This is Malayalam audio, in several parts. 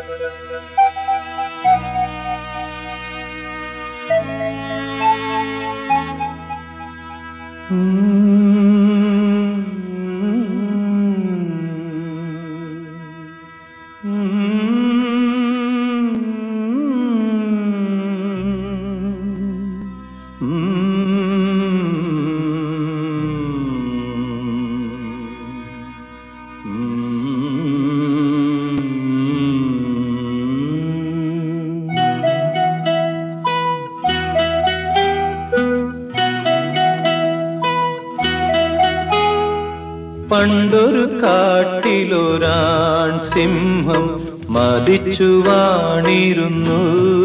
പണ്ടൊരു കാട്ടിലൊരാൺ സിംഹം മതിച്ചു വാണിരുന്നു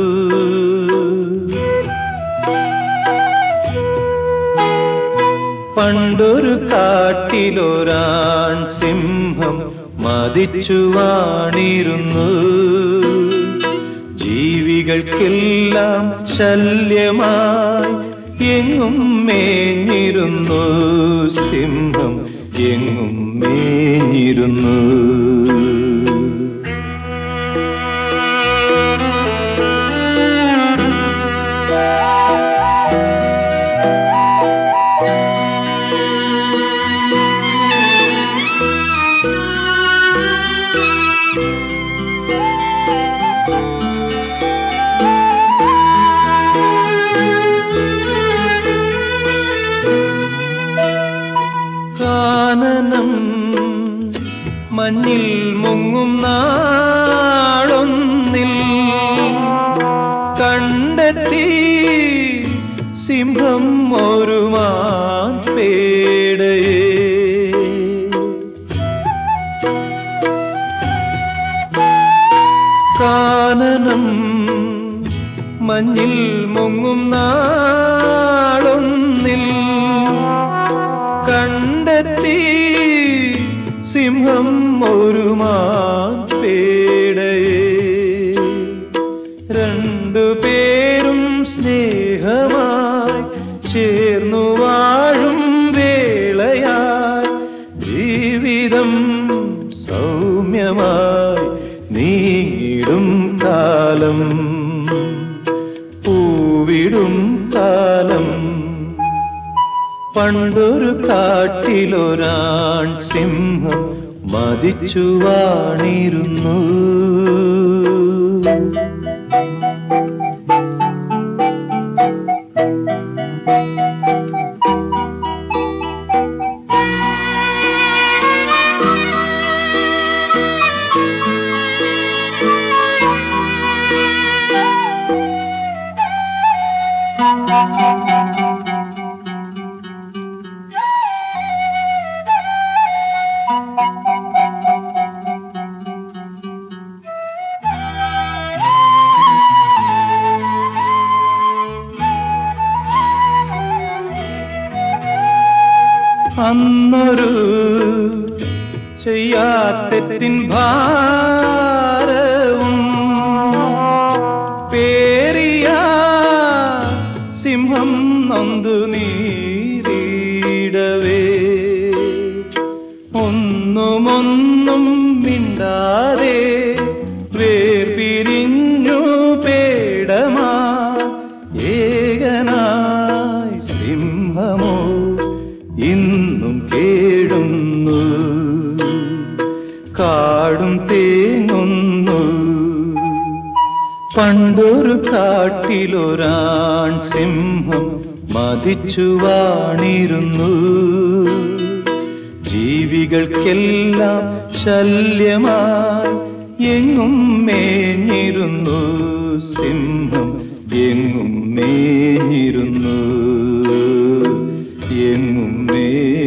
പണ്ടൊരു കാട്ടിലൊരാൺ സിംഹം മതിച്ചു വാണിരുന്നു ജീവികൾക്കെല്ലാം ശല്യമായി എങ്ങും മേഞ്ഞിരുന്നു സിംഹം എങ്ങും മേഞ്ഞിരുന്നു കാനനം മഞ്ഞിൽ മുങ്ങും നാളൊന്നിൽ കണ്ടെത്തി സിംഹം ഒരു മാൻപേടയെ കാനനം മഞ്ഞിൽ മുങ്ങും നാളൊന്നിൽ കണ്ടെത്തി സിംഹം ഒരു മാൻപേടയെ രണ്ടു പേരും സ്നേഹമായി ചേർന്നു വാഴും വേളയായി ജീവിതം സൗമ്യമായി നീടും കാലം പൂവിടും കാലം പണ്ടൊരു കാട്ടിലൊരാൺ സിംഹം മതിച്ചു വാണിരുന്നു അന്നൊരു ചെയ്യാത്തെറ്റിൻ ഭാരവും പേറിയ സിംഹം നൊന്തു നീരിടവേ ഒന്നുമൊന്നും മിണ്ടാതെ വേർപിരിഞ്ഞു പേടമാ ഏകനായി സിംഹമോ ഇന്നും കേടുന്നു കാടും തേങ്ങുന്നു പണ്ടൊരു കാട്ടിലൊരാൺ സിംഹം മതിച്ചു വാണിരുന്നു ജീവികൾക്കെല്ലാം ശല്യമായി എങ്ങും മേഞ്ഞിരുന്നു സിംഹം എങ്ങും മേഞ്ഞിരുന്നു എങ്ങും മേ